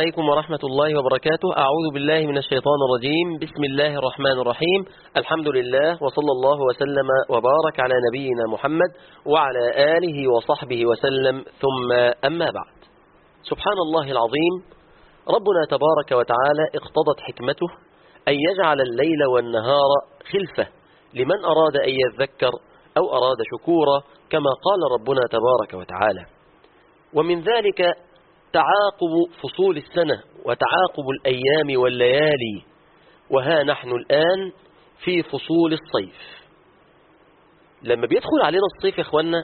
عليكم ورحمة الله وبركاته أعوذ بالله من الشيطان الرجيم بسم الله الرحمن الرحيم الحمد لله وصلى الله وسلم وبارك على نبينا محمد وعلى آله وصحبه وسلم ثم أما بعد سبحان الله العظيم ربنا تبارك وتعالى اقتضت حكمته أن يجعل الليل والنهار خلفة لمن أراد أن يذكر أو أراد شكورا كما قال ربنا تبارك وتعالى ومن ذلك تعاقب فصول السنة وتعاقب الأيام والليالي وها نحن الآن في فصول الصيف لما بيدخل علينا الصيف يا اخوانا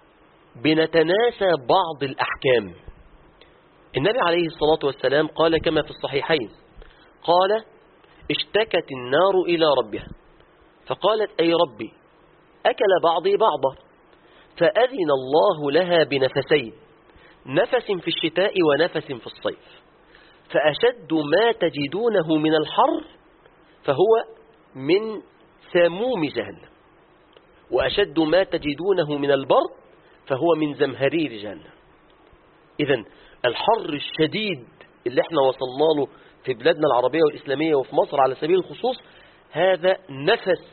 بنتناسى بعض الأحكام النبي عليه الصلاة والسلام قال كما في الصحيحين قال اشتكت النار إلى ربها فقالت أي ربي أكل بعضي بعضا فأذن الله لها بنفسين نفس في الشتاء ونفس في الصيف فأشد ما تجدونه من الحر فهو من سموم جهنم وأشد ما تجدونه من البرد فهو من زمهرير جهنم إذا الحر الشديد اللي احنا وصلنا له في بلادنا العربية والإسلامية وفي مصر على سبيل الخصوص هذا نفس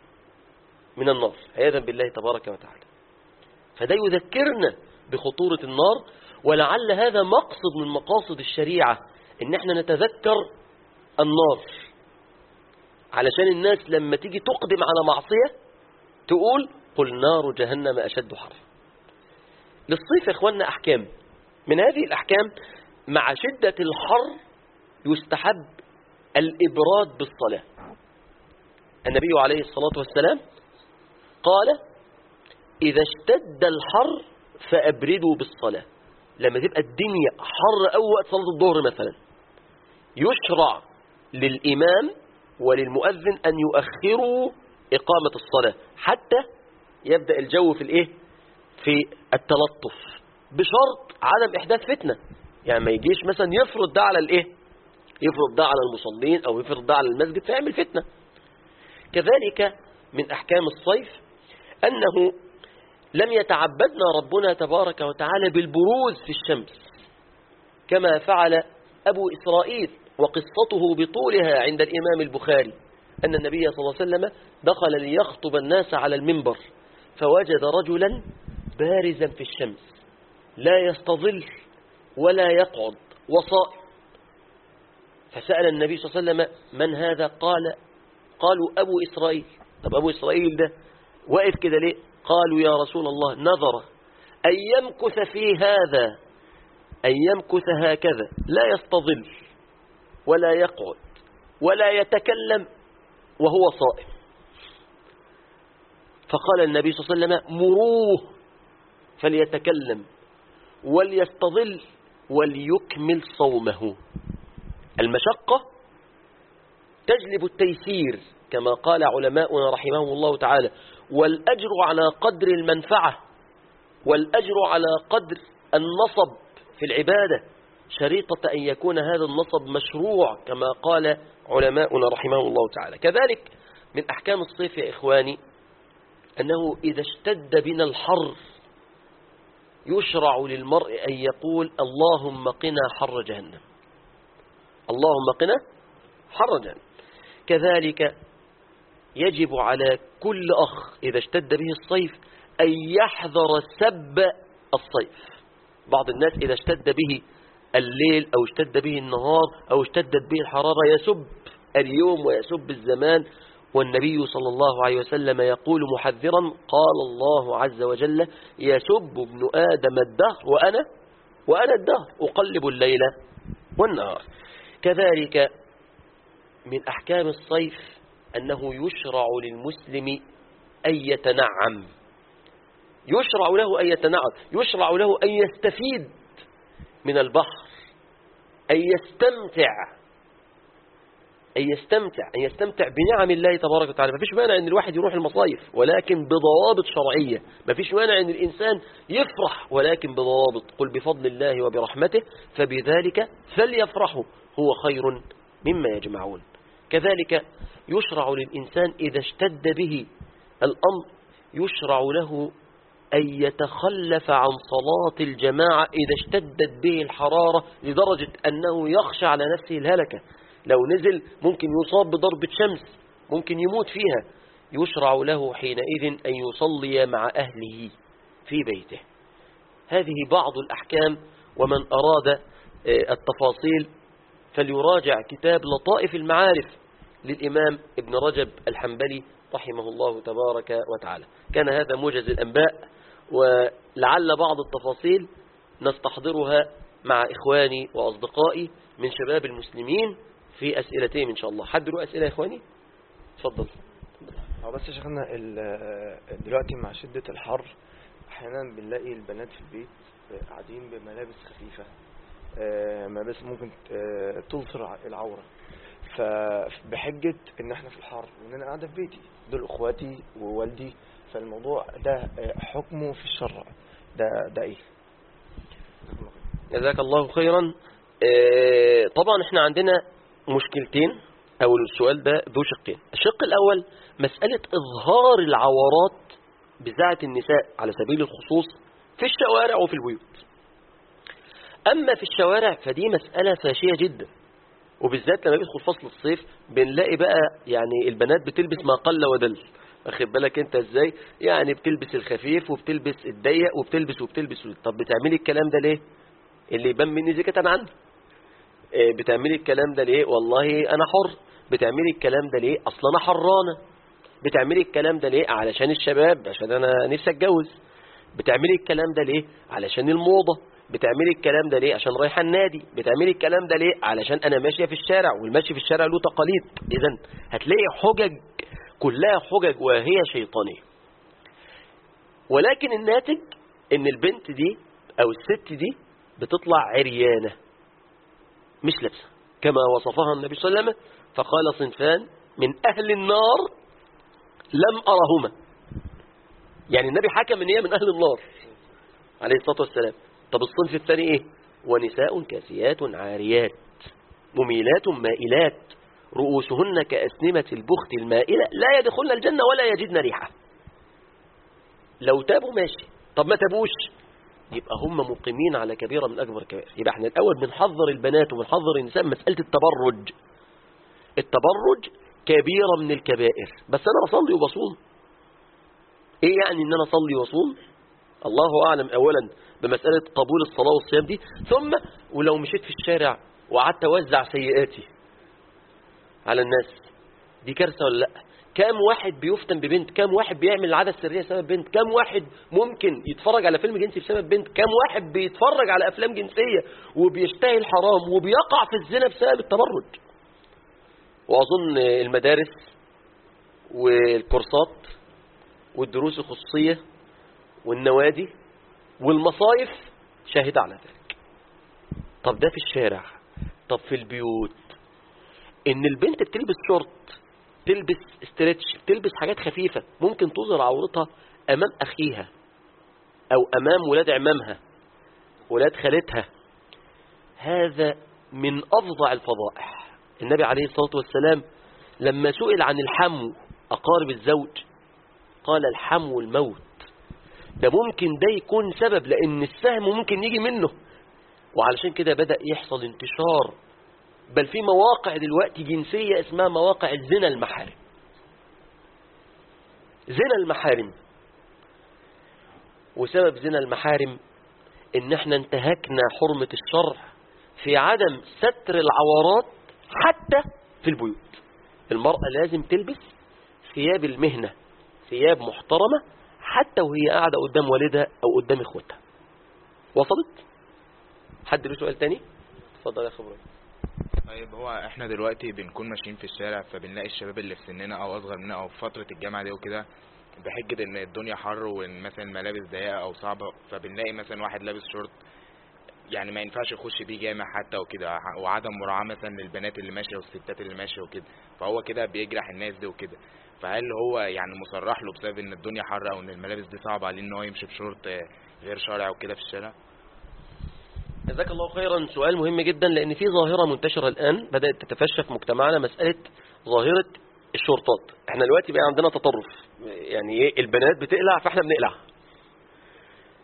من النار عياذا بالله تبارك وتعالى فده يذكرنا بخطورة النار ولعل هذا مقصد من مقاصد الشريعة ان احنا نتذكر النار علشان الناس لما تيجي تقدم على معصية تقول قل نار جهنم أشد حرا للصيف يا اخواننا أحكام من هذه الأحكام مع شدة الحر يستحب الإبراد بالصلاة النبي عليه الصلاة والسلام قال إذا اشتد الحر فأبردوا بالصلاة لما تبقى الدنيا حر أو وقت صلاة الظهر مثلا يشرع للإمام وللمؤذن أن يؤخروا إقامة الصلاة حتى يبدأ الجو في الإيه في التلطف بشرط عدم إحداث فتنة يعني ما يجيش مثلا يفرض ده على الإيه يفرض ده على المصلين أو يفرض ده على المسجد فيعمل فتنة كذلك من أحكام الصيف أنه لم يتعبدنا ربنا تبارك وتعالى بالبروز في الشمس كما فعل أبو إسرائيل وقصته بطولها عند الإمام البخاري أن النبي صلى الله عليه وسلم دخل ليخطب الناس على المنبر فوجد رجلا بارزا في الشمس لا يستظل ولا يقعد وصائم فسأل النبي صلى الله عليه وسلم من هذا قال قالوا أبو إسرائيل طب أبو إسرائيل ده واقف كده ليه قالوا يا رسول الله نظر أن يمكث في هذا أن يمكث هكذا لا يستظل ولا يقعد ولا يتكلم وهو صائم فقال النبي صلى الله عليه وسلم مروه فليتكلم وليستظل وليكمل صومه المشقة تجلب التيسير كما قال علماؤنا رحمهم الله تعالى والأجر على قدر المنفعة والأجر على قدر النصب في العبادة شريطة أن يكون هذا النصب مشروع كما قال علماؤنا رحمهم الله تعالى كذلك من أحكام الصيف يا إخواني أنه إذا اشتد بنا الحر يشرع للمرء أن يقول اللهم قنا حر جهنم اللهم قنا حر جهنم كذلك يجب على كل أخ إذا اشتد به الصيف أن يحذر سب الصيف بعض الناس إذا اشتد به الليل أو اشتد به النهار أو اشتدت به الحرارة يسب اليوم ويسب الزمان والنبي صلى الله عليه وسلم يقول محذرا قال الله عز وجل يسب ابن آدم الدهر وأنا وأنا الدهر أقلب الليل والنهار كذلك من أحكام الصيف أنه يشرع للمسلم أن يتنعم يشرع له أن يتنعم يشرع له أن يستفيد من البحر أن يستمتع أن يستمتع أن يستمتع بنعم الله تبارك وتعالى ما فيش مانع أن الواحد يروح المصايف ولكن بضوابط شرعية ما فيش مانع أن الإنسان يفرح ولكن بضوابط قل بفضل الله وبرحمته فبذلك فليفرحوا هو خير مما يجمعون كذلك يشرع للإنسان إذا اشتد به الأمر يشرع له أن يتخلف عن صلاة الجماعة إذا اشتدت به الحرارة لدرجة أنه يخشى على نفسه الهلكة لو نزل ممكن يصاب بضربة شمس ممكن يموت فيها يشرع له حينئذ أن يصلي مع أهله في بيته هذه بعض الأحكام ومن أراد التفاصيل فليراجع كتاب لطائف المعارف للإمام ابن رجب الحنبلي رحمه الله تبارك وتعالى كان هذا موجز الأنباء ولعل بعض التفاصيل نستحضرها مع إخواني وأصدقائي من شباب المسلمين في أسئلتين إن شاء الله حد له أسئلة يا إخواني تفضل هو بس يا شيخنا ال- دلوقتي مع شدة الحر احيانا بنلاقي البنات في البيت قاعدين بملابس خفيفة آه، ملابس ممكن آه، تظهر العورة فبحجة ان احنا في الحر وان انا قاعدة في بيتي دول اخواتي ووالدي فالموضوع ده آه، حكمه في الشرع ده ده ايه جزاك الله خيرا آه، طبعا احنا عندنا مشكلتين او السؤال ده ذو شقين الشق الاول مسألة اظهار العورات بذات النساء على سبيل الخصوص في الشوارع وفي البيوت اما في الشوارع فدي مسألة فاشية جدا وبالذات لما بيدخل فصل الصيف بنلاقي بقى يعني البنات بتلبس ما قل ودل واخد بالك انت ازاي يعني بتلبس الخفيف وبتلبس الضيق وبتلبس وبتلبس طب بتعملي الكلام ده ليه اللي يبان مني زكاة انا عندي إيه بتعملي الكلام ده ليه والله انا حر بتعملي الكلام ده ليه اصلا انا حرانه بتعملي الكلام ده ليه علشان الشباب عشان انا نفسي اتجوز بتعملي الكلام ده ليه علشان الموضه بتعملي الكلام ده ليه عشان رايحه النادي بتعملي الكلام ده ليه علشان انا ماشيه في الشارع والمشي في الشارع له تقاليد اذا هتلاقي حجج كلها حجج وهي شيطانيه ولكن الناتج ان البنت دي او الست دي بتطلع عريانه مش لابسه كما وصفها النبي صلى الله عليه وسلم فقال صنفان من اهل النار لم ارهما يعني النبي حكم ان هي من اهل النار عليه الصلاه والسلام طب الصنف الثاني ايه ونساء كاسيات عاريات مميلات مائلات رؤوسهن كأسنمة البخت المائلة لا يدخلن الجنة ولا يجدن ريحة لو تابوا ماشي طب ما تابوش يبقى هم مقيمين على كبيرة من أكبر الكبائر يبقى احنا الأول بنحذر البنات وبنحذر النساء من مسألة التبرج التبرج كبيرة من الكبائر بس أنا بصلي وبصوم إيه يعني إن أنا أصلي وأصوم الله أعلم أولا بمسألة قبول الصلاة والصيام دي ثم ولو مشيت في الشارع وقعدت أوزع سيئاتي على الناس دي كارثة ولا لا كام واحد بيفتن ببنت كام واحد بيعمل العادة السرية بسبب بنت كام واحد ممكن يتفرج على فيلم جنسي بسبب بنت كام واحد بيتفرج على أفلام جنسية وبيشتهي الحرام وبيقع في الزنا بسبب التبرج وأظن المدارس والكورسات والدروس الخصوصية والنوادي والمصايف شاهدة على ذلك طب ده في الشارع طب في البيوت ان البنت بتلبس شورت تلبس استرتش تلبس حاجات خفيفة ممكن تظهر عورتها امام اخيها او امام ولاد عمامها ولاد خالتها هذا من افظع الفضائح النبي عليه الصلاة والسلام لما سئل عن الحمو اقارب الزوج قال الحمو الموت ده ممكن ده يكون سبب لان السهم ممكن يجي منه وعلشان كده بدأ يحصل انتشار بل في مواقع دلوقتي جنسية اسمها مواقع الزنا المحارم زنا المحارم وسبب زنا المحارم ان احنا انتهكنا حرمة الشرع في عدم ستر العورات حتى في البيوت المرأة لازم تلبس ثياب المهنة ثياب محترمة حتى وهي قاعدة قدام والدها او قدام اخوتها وصلت حد له سؤال تاني اتفضل يا خبري طيب هو احنا دلوقتي بنكون ماشيين في الشارع فبنلاقي الشباب اللي في سننا او اصغر مننا او في فترة الجامعة دي وكده بحجة ان الدنيا حر وان مثلا الملابس ضيقة او صعبة فبنلاقي مثلا واحد لابس شورت يعني ما ينفعش يخش بيه جامع حتى وكده وعدم مراعاة مثلا للبنات اللي ماشية والستات اللي ماشية وكده فهو كده بيجرح الناس دي وكده فهل هو يعني مصرح له بسبب ان الدنيا حر او ان الملابس دي صعبة عليه ان هو يمشي بشورت غير شرعي وكده في الشارع؟ جزاك الله خيرا سؤال مهم جدا لان في ظاهرة منتشرة الان بدأت تتفشى في مجتمعنا مسألة ظاهرة الشرطات احنا دلوقتي بقى عندنا تطرف يعني ايه البنات بتقلع فاحنا بنقلع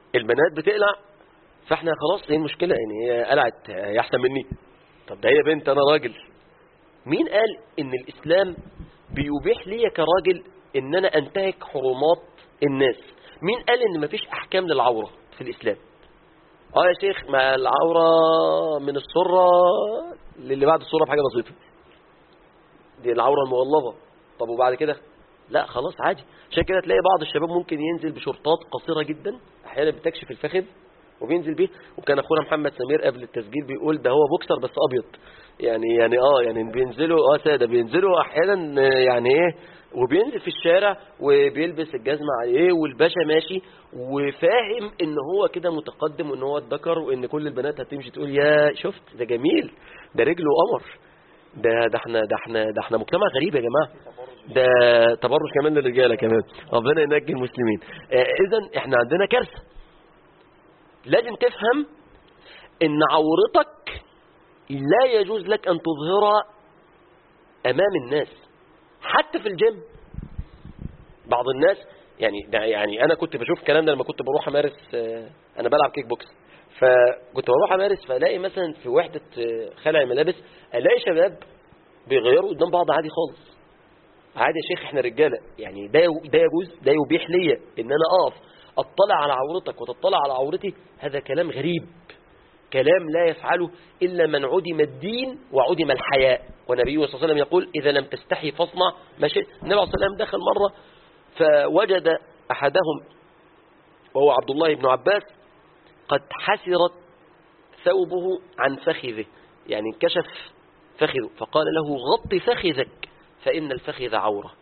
البنات بتقلع فاحنا خلاص ايه المشكله يعني هي قلعت هي احسن مني طب ده هي بنت انا راجل مين قال ان الاسلام بيبيح لي كراجل ان انا انتهك حرمات الناس مين قال ان مفيش احكام للعوره في الاسلام اه يا شيخ ما العوره من السره للي بعد السره بحاجه بسيطه دي العوره المغلظه طب وبعد كده لا خلاص عادي عشان كده تلاقي بعض الشباب ممكن ينزل بشرطات قصيره جدا احيانا بتكشف الفخذ وبينزل بيه وكان اخونا محمد سمير قبل التسجيل بيقول ده هو بوكسر بس ابيض يعني يعني اه يعني بينزلوا اه ساده بينزلوا احيانا آه، يعني ايه وبينزل في الشارع وبيلبس الجزمه عليه والباشا ماشي وفاهم ان هو كده متقدم وان هو اتذكر وان كل البنات هتمشي تقول يا شفت ده جميل ده رجله قمر ده ده احنا ده احنا ده احنا مجتمع غريب يا جماعه ده تبرج كمان للرجاله كمان ربنا ينجي المسلمين آه اذا احنا عندنا كارثه لازم تفهم ان عورتك لا يجوز لك ان تظهرها امام الناس حتى في الجيم بعض الناس يعني ده يعني انا كنت بشوف الكلام ده لما كنت بروح امارس آه، انا بلعب كيك بوكس فكنت بروح امارس فالاقي مثلا في وحده آه، خلع ملابس الاقي شباب بيغيروا قدام بعض عادي خالص عادي يا شيخ احنا رجاله يعني ده ده يجوز ده يبيح لي ان انا اقف اطلع على عورتك وتطلع على عورتي هذا كلام غريب كلام لا يفعله إلا من عدم الدين وعدم الحياء والنبي صلى الله عليه وسلم يقول إذا لم تستحي فاصنع ما شئت النبي عليه الصلاة والسلام دخل مرة فوجد أحدهم وهو عبد الله بن عباس قد حسرت ثوبه عن فخذه يعني انكشف فخذه فقال له غط فخذك فإن الفخذ عورة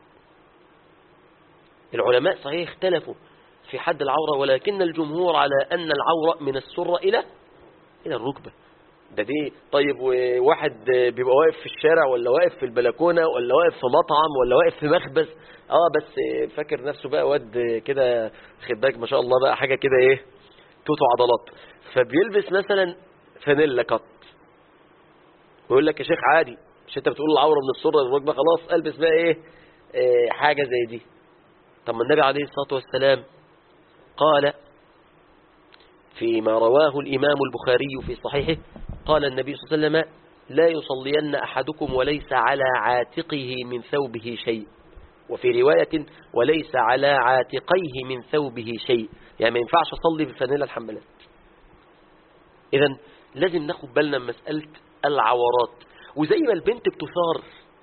العلماء صحيح اختلفوا في حد العورة ولكن الجمهور على أن العورة من السرة إلى إلى الركبة ده دي طيب وواحد بيبقى واقف في الشارع ولا واقف في البلكونة ولا واقف في مطعم ولا واقف في مخبز اه بس فاكر نفسه بقى واد كده خد بالك ما شاء الله بقى حاجة كده ايه توتو عضلات فبيلبس مثلا فانيلا كات ويقول لك يا شيخ عادي مش انت بتقول العورة من السرة للركبة خلاص البس بقى ايه, إيه حاجة زي دي طب ما النبي عليه الصلاة والسلام قال فيما رواه الإمام البخاري في صحيحه قال النبي صلى الله عليه وسلم لا يصلين أحدكم وليس على عاتقه من ثوبه شيء وفي رواية وليس على عاتقيه من ثوبه شيء يعني ما ينفعش أصلي بفانيلا الحملات إذا لازم ناخد بالنا من مسألة العورات وزي ما البنت بتثار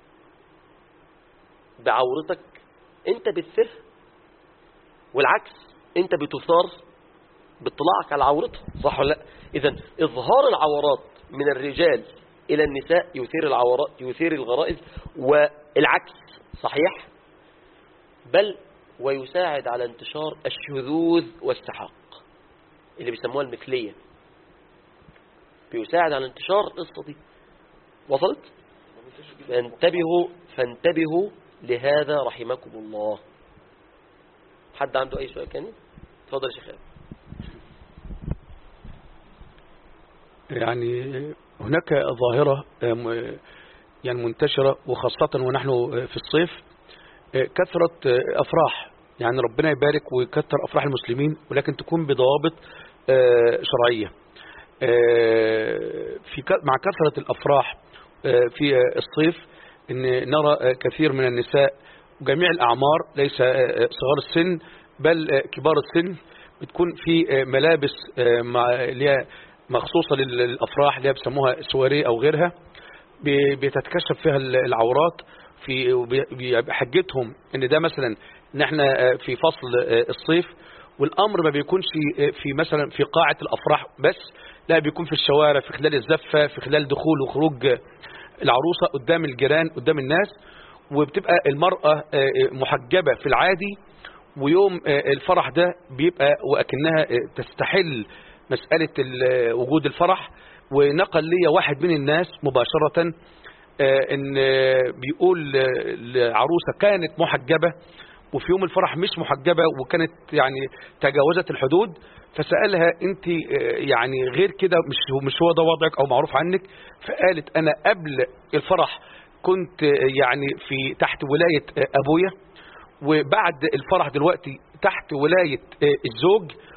بعورتك انت بتثر والعكس انت بتثار باطلاعك على عورتها صح ولا لا اذا اظهار العورات من الرجال الى النساء يثير العورات يثير الغرائز والعكس صحيح بل ويساعد على انتشار الشذوذ والسحاق اللي بيسموها المثليه بيساعد على انتشار القصه دي وصلت فانتبهوا فانتبهوا لهذا رحمكم الله حد عنده اي سؤال تاني اتفضل يا شيخ يعني هناك ظاهرة يعني منتشرة وخاصة ونحن في الصيف كثرة أفراح يعني ربنا يبارك ويكثر أفراح المسلمين ولكن تكون بضوابط شرعية في مع كثرة الأفراح في الصيف ان نرى كثير من النساء وجميع الأعمار ليس صغار السن بل كبار السن بتكون في ملابس مخصوصة للأفراح اللي بيسموها سواري أو غيرها بتتكشف فيها العورات في بحجتهم ان ده مثلا ان احنا في فصل الصيف والامر ما بيكونش في مثلا في قاعة الافراح بس لا بيكون في الشوارع في خلال الزفة في خلال دخول وخروج العروسة قدام الجيران قدام الناس وبتبقى المرأة محجبة في العادي ويوم الفرح ده بيبقى وأكنها تستحل مسألة وجود الفرح ونقل لي واحد من الناس مباشرة ان بيقول لعروسة كانت محجبة وفي يوم الفرح مش محجبة وكانت يعني تجاوزت الحدود فسألها انت يعني غير كده مش مش هو ده وضعك او معروف عنك فقالت انا قبل الفرح كنت يعني في تحت ولاية ابويا وبعد الفرح دلوقتي تحت ولاية الزوج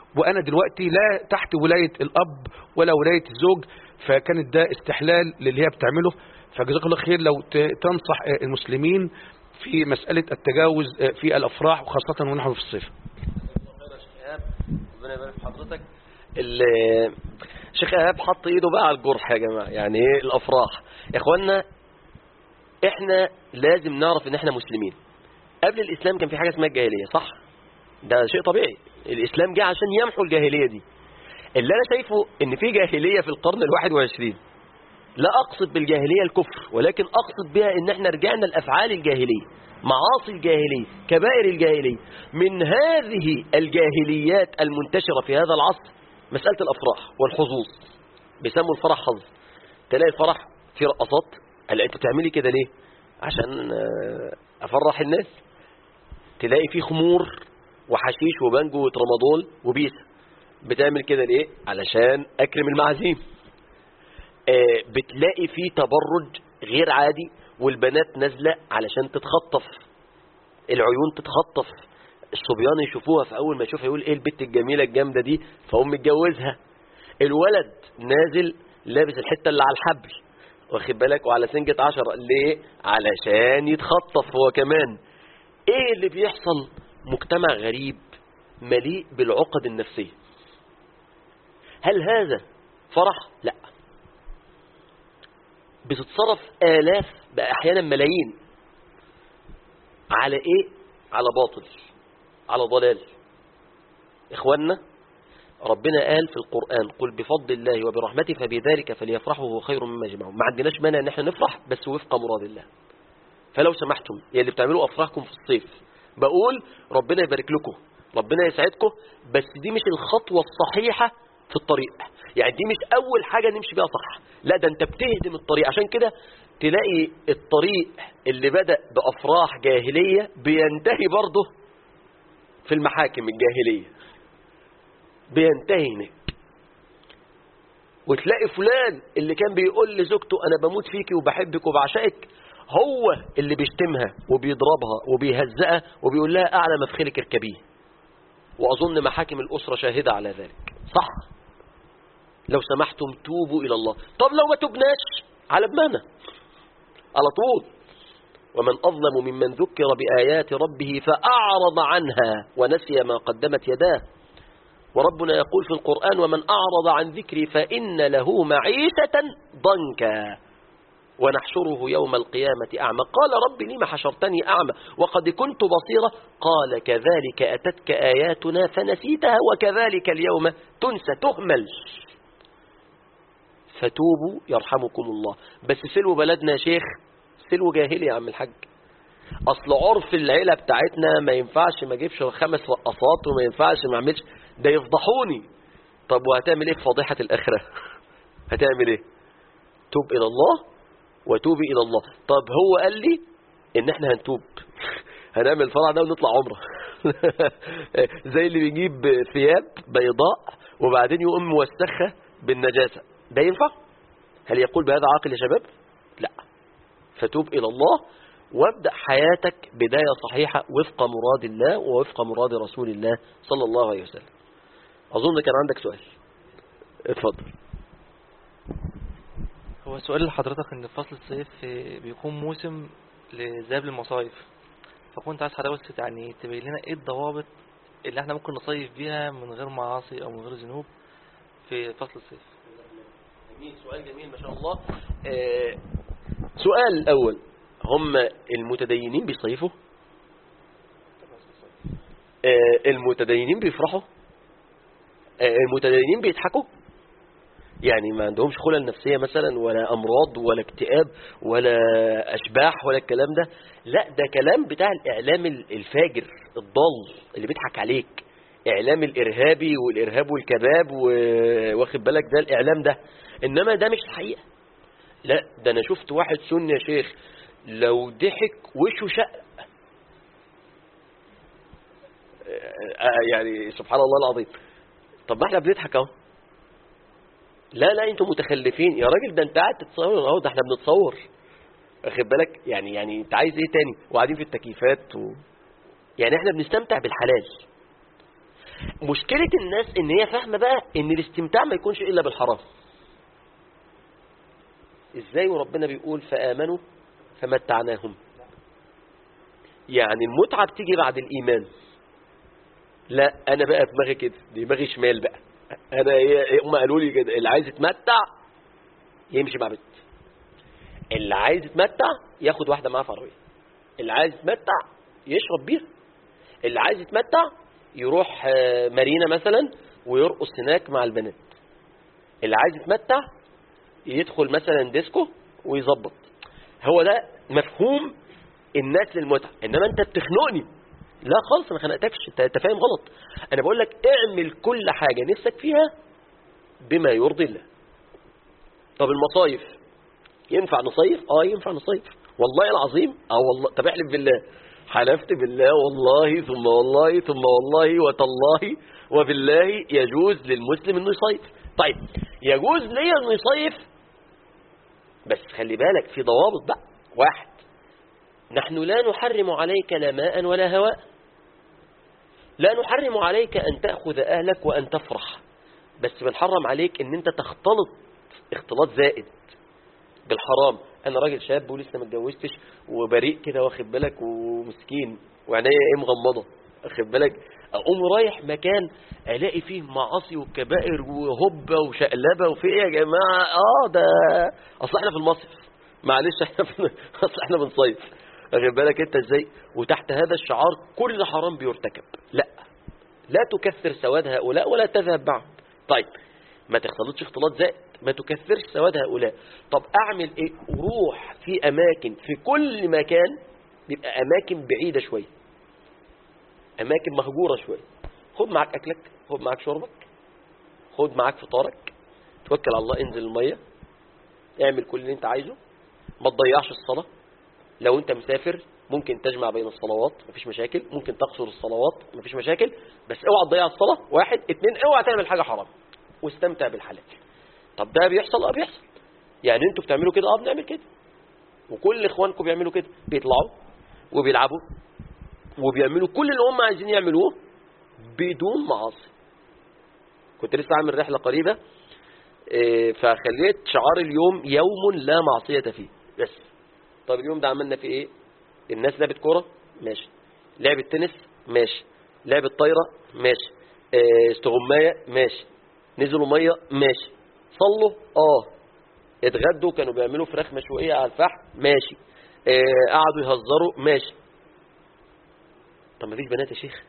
وانا دلوقتي لا تحت ولايه الاب ولا ولايه الزوج فكانت ده استحلال للي هي بتعمله فجزاك الله خير لو ت- تنصح آه، المسلمين في مساله التجاوز آه، في الافراح وخاصه ونحن في الصيف إيهاب، ربنا يبارك في حضرتك ال- الشيخ ايهاب حط ايده بقى على الجرح يا جماعه يعني ايه الافراح يا اخوانا احنا لازم نعرف ان احنا مسلمين قبل الاسلام كان في حاجه اسمها الجاهليه صح ده شيء طبيعي الاسلام جه عشان يمحو الجاهليه دي اللي انا شايفه ان في جاهليه في القرن الواحد وعشرين لا اقصد بالجاهليه الكفر ولكن اقصد بها ان احنا رجعنا لافعال الجاهليه معاصي الجاهليه كبائر الجاهليه من هذه الجاهليات المنتشره في هذا العصر مساله الافراح والحظوظ بيسموا الفرح حظ تلاقي الفرح في رقصات قال انت بتعملي كده ليه عشان آه، افرح الناس تلاقي في خمور وحشيش وبانجو وترامادول وبيسا بتعمل كده ليه علشان اكرم المعازيم آه، بتلاقي فيه تبرج غير عادي والبنات نازله علشان تتخطف العيون تتخطف الصبيان يشوفوها في اول ما يشوفها يقول ايه البت الجميله الجامده دي فهم متجوزها الولد نازل لابس الحته اللي على الحبل واخد بالك وعلى سنجة عشرة ليه علشان يتخطف هو كمان ايه اللي بيحصل مجتمع غريب مليء بالعقد النفسية هل هذا فرح لا بتتصرف آلاف بقى أحيانا ملايين على إيه على باطل على ضلال إخواننا ربنا قال في القرآن قل بفضل الله وبرحمته فبذلك فليفرحوا هو خير مما يجمعون ما عندناش مانع ان احنا نفرح بس وفق مراد الله فلو سمحتم يا اللي بتعملوا افراحكم في الصيف بقول ربنا يبارك لكم ربنا يسعدكم بس دي مش الخطوة الصحيحة في الطريق يعني دي مش اول حاجة نمشي بيها صح لا ده انت بتهدم الطريق عشان كده تلاقي الطريق اللي بدأ بأفراح جاهلية بينتهي برضه في المحاكم الجاهلية بينتهي هناك وتلاقي فلان اللي كان بيقول لزوجته انا بموت فيكي وبحبك وبعشقك هو اللي بيشتمها وبيضربها وبيهزقها وبيقول لها اعلى مفخلك اركبيه واظن محاكم الاسره شاهده على ذلك صح لو سمحتم توبوا الى الله طب لو ما تبناش على دماغنا على طول ومن أظلم ممن ذكر بآيات ربه فأعرض عنها ونسي ما قدمت يداه وربنا يقول في القرآن ومن أعرض عن ذكري فإن له معيشة ضنكا ونحشره يوم القيامة أعمى قال رب لم حشرتني أعمى وقد كنت بصيرة قال كذلك أتتك آياتنا فنسيتها وكذلك اليوم تنسى تهمل فتوبوا يرحمكم الله بس سلو بلدنا يا شيخ سلو جاهلي يا عم الحاج اصل عرف العيله بتاعتنا ما ينفعش ما اجيبش خمس رقصات وما ينفعش ما اعملش ده يفضحوني طب وهتعمل ايه في فضيحه الاخره هتعمل ايه توب الى الله وتوبي الى الله طب هو قال لي ان احنا هنتوب هنعمل الفرع ده ونطلع عمره زي اللي بيجيب ثياب بيضاء وبعدين يقوم موسخه بالنجاسه ده ينفع هل يقول بهذا عاقل يا شباب لا فتوب إلى الله وابدأ حياتك بداية صحيحة وفق مراد الله ووفق مراد رسول الله صلى الله عليه وسلم أظن كان عندك سؤال اتفضل هو سؤال لحضرتك ان فصل الصيف بيكون موسم لذهاب للمصايف فكنت عايز حضرتك بس يعني تبين لنا ايه الضوابط اللي احنا ممكن نصيف بيها من غير معاصي او من غير ذنوب في فصل الصيف جميل سؤال جميل ما شاء الله آه سؤال الأول هم المتدينين بيصيفوا آه المتدينين بيفرحوا آه المتدينين بيضحكوا يعني ما عندهمش خلل نفسية مثلا ولا أمراض ولا اكتئاب ولا أشباح ولا الكلام ده لا ده كلام بتاع الإعلام الفاجر الضال اللي بيضحك عليك إعلام الإرهابي والإرهاب والكباب واخد بالك ده الإعلام ده إنما ده مش الحقيقة لا ده أنا شفت واحد سني يا شيخ لو ضحك وشه شق يعني سبحان الله العظيم طب ما احنا بنضحك اهو لا لا انتوا متخلفين يا راجل ده انت قاعد تتصور اهو ده احنا بنتصور واخد بالك يعني يعني انت عايز ايه تاني وقاعدين في التكييفات و... يعني احنا بنستمتع بالحلال مشكلة الناس ان هي فاهمة بقى ان الاستمتاع ما يكونش الا بالحرام ازاي وربنا بيقول فآمنوا فمتعناهم يعني المتعة بتيجي بعد الإيمان لا أنا بقى دماغي كده دماغي شمال بقى أنا إيه هم قالوا لي كده اللي عايز يتمتع يمشي مع بنت اللي عايز يتمتع ياخد واحدة معاه في عربية اللي عايز يتمتع يشرب بيها اللي عايز يتمتع يروح آه، مارينا مثلا ويرقص هناك مع البنات اللي عايز يتمتع يدخل مثلا ديسكو ويظبط هو ده مفهوم الناس للمتعة انما انت بتخنقني لا خالص انا خنقتكش انت أنت فاهم غلط انا بقول لك اعمل كل حاجة نفسك فيها بما يرضي الله طب المصايف ينفع نصيف اه ينفع نصيف والله العظيم اه والله طب احلف بالله حلفت بالله والله ثم والله ثم والله وتالله وبالله يجوز للمسلم انه يصيف طيب يجوز ليا انه يصيف بس خلي بالك في ضوابط بقى واحد نحن لا نحرم عليك لا ماء ولا هواء لا نحرم عليك أن تأخذ أهلك وأن تفرح بس بنحرم عليك أن أنت تختلط اختلاط زائد بالحرام أنا راجل شاب ولسه ما اتجوزتش وبريء كده واخد بالك ومسكين وعينيا ايه مغمضة واخد بالك أقوم رايح مكان ألاقي فيه معاصي وكبائر وهبة وشقلبة وفي إيه يا جماعة آه ده أصل إحنا في المصيف معلش إحنا في أصل إحنا بنصيف واخد بالك أنت إزاي وتحت هذا الشعار كل حرام بيرتكب لا لا تكثر سواد هؤلاء ولا تذهب معهم طيب ما تختلطش اختلاط زائد ما تكثرش سواد هؤلاء طب اعمل ايه روح في اماكن في كل مكان بيبقى اماكن بعيدة شوية اماكن مهجورة شوية خد معاك اكلك خد معاك شربك خد معاك فطارك توكل على الله انزل المية اعمل كل اللي انت عايزه ما تضيعش الصلاة لو انت مسافر ممكن تجمع بين الصلوات مفيش مشاكل ممكن تقصر الصلوات مفيش مشاكل بس اوعى تضيع الصلاة واحد اتنين اوعى تعمل حاجة حرام واستمتع بالحلال طب ده بيحصل اه بيحصل يعني انتوا بتعملوا كده اه بنعمل كده وكل اخوانكم بيعملوا كده بيطلعوا وبيلعبوا وبيعملوا كل اللي هم عايزين يعملوه بدون معاصي كنت لسه عامل رحلة قريبة إيه، فخليت شعار اليوم يوم لا معصية فيه بس طب اليوم ده عملنا فيه ايه الناس لعبت كورة ماشي لعبة تنس ماشي لعبة طايرة ماشي إيه، استغماية ماشي نزلوا مية ماشي صلوا اه اتغدوا كانوا بيعملوا فراخ مشوية على الفحم ماشي إيه، قعدوا يهزروا ماشي طب ما فيش بنات يا شيخ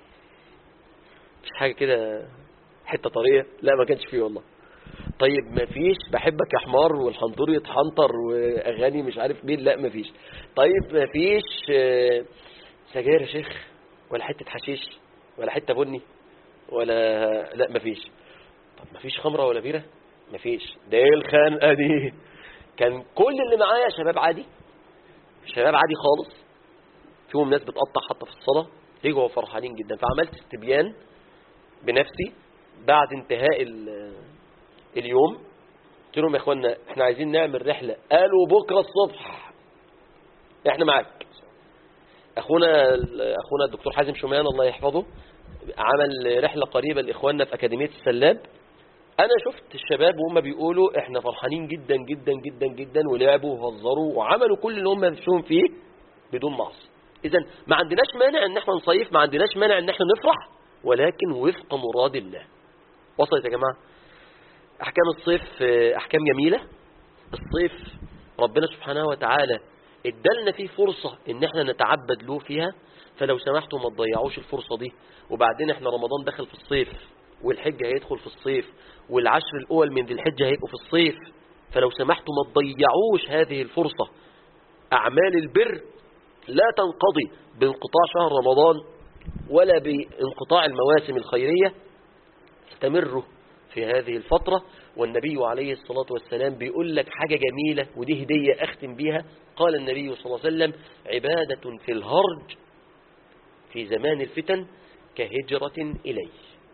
مفيش حاجة كده حتة طرية لا ما كانش فيه والله طيب ما فيش بحبك يا حمار والحنطور يتحنطر واغاني مش عارف مين لا ما فيش طيب ما فيش آه، سجاير يا شيخ ولا حتة حشيش ولا حتة بني ولا لا ما فيش طب ما فيش خمرة ولا بيرة ما فيش ده ايه الخنقة دي كان كل اللي معايا شباب عادي شباب عادي خالص فيهم ناس بتقطع حتى في الصلاة رجعوا فرحانين جدا فعملت استبيان بنفسي بعد انتهاء ال- اليوم قلت لهم يا اخوانا احنا عايزين نعمل رحلة قالوا بكرة الصبح احنا معاك اخونا اخونا الدكتور حازم شومان الله يحفظه عمل رحلة قريبة لاخواننا في اكاديمية السلاب انا شفت الشباب وهم بيقولوا احنا فرحانين جدا جدا جدا جدا ولعبوا وهزروا وعملوا كل اللي هم نفسهم فيه بدون معصية اذا ما عندناش مانع ان احنا نصيف ما عندناش مانع ان احنا نفرح ولكن وفق مراد الله وصلت يا جماعة احكام الصيف آه، احكام جميلة الصيف ربنا سبحانه وتعالى ادالنا فيه فرصة ان احنا نتعبد له فيها فلو سمحتوا ما تضيعوش الفرصة دي وبعدين احنا رمضان دخل في الصيف والحج هيدخل في الصيف والعشر الاول من ذي الحجة هيبقوا في الصيف فلو سمحتوا ما تضيعوش هذه الفرصة اعمال البر لا تنقضي بانقطاع شهر رمضان ولا بانقطاع المواسم الخيرية استمروا في هذه الفترة والنبي عليه الصلاة والسلام بيقول لك حاجة جميلة ودي هدية أختم بيها قال النبي صلى الله عليه وسلم عبادة في الهرج في زمان الفتن كهجرة إليه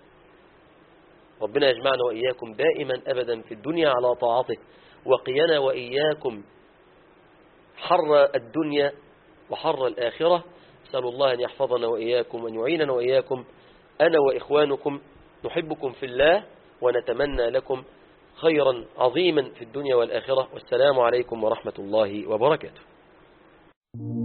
ربنا يجمعنا وإياكم دائما أبدا في الدنيا على طاعته وقينا وإياكم حر الدنيا وحر الآخرة أسأل الله أن يحفظنا وإياكم وأن يعيننا وإياكم أنا وإخوانكم نحبكم في الله ونتمنى لكم خيرا عظيما في الدنيا والآخرة والسلام عليكم ورحمة الله وبركاته